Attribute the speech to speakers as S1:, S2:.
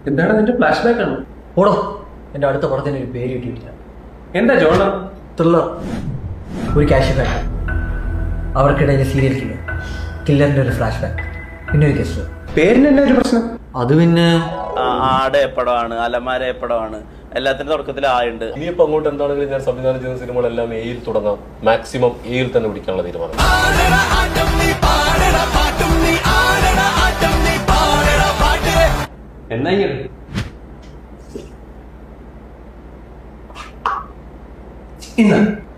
S1: എന്താണ് നിന്റെ flash back ആണ്
S2: ഓടോ എൻ്റെ അടുത്ത പടത്തിന് ഒരു പേര് കിട്ടിയിട്ടില്ല
S1: എന്താ ജോണ
S2: ത്രില്ലർ ഒരു ക്യാഷ് ബാക്ക് അവർക്കിടയിൽ സീരിയൽ കില്ലർ കില്ലറിൻ്റെ ഒരു ഫ്ലാഷ് ബാക്ക് പിന്നെ ഒരു ഗസ്റ്റ്
S1: പേരിന് തന്നെ ഒരു പ്രശ്നം
S2: അത് പിന്നെ
S3: ആ, ആട് എപ്പടമാണ് അലമാര എപ്പടമാണ് എല്ലാത്തിന്റെ തുടക്കത്തിൽ ആയുണ്ട്
S4: ഇനിയിപ്പോ അങ്ങോട്ട് എന്താണെങ്കിലും ഞാൻ സംവിധാനം ചെയ്യുന്ന സിനിമകളെല്ലാം എയിൽ തുടങ്ങാം മാക്സിമം എയിൽ തന്നെ പിടിക്കാനുള്ള തീരുമാനം
S1: എന്നാ ഇങ്ങനെ ഇന്ന്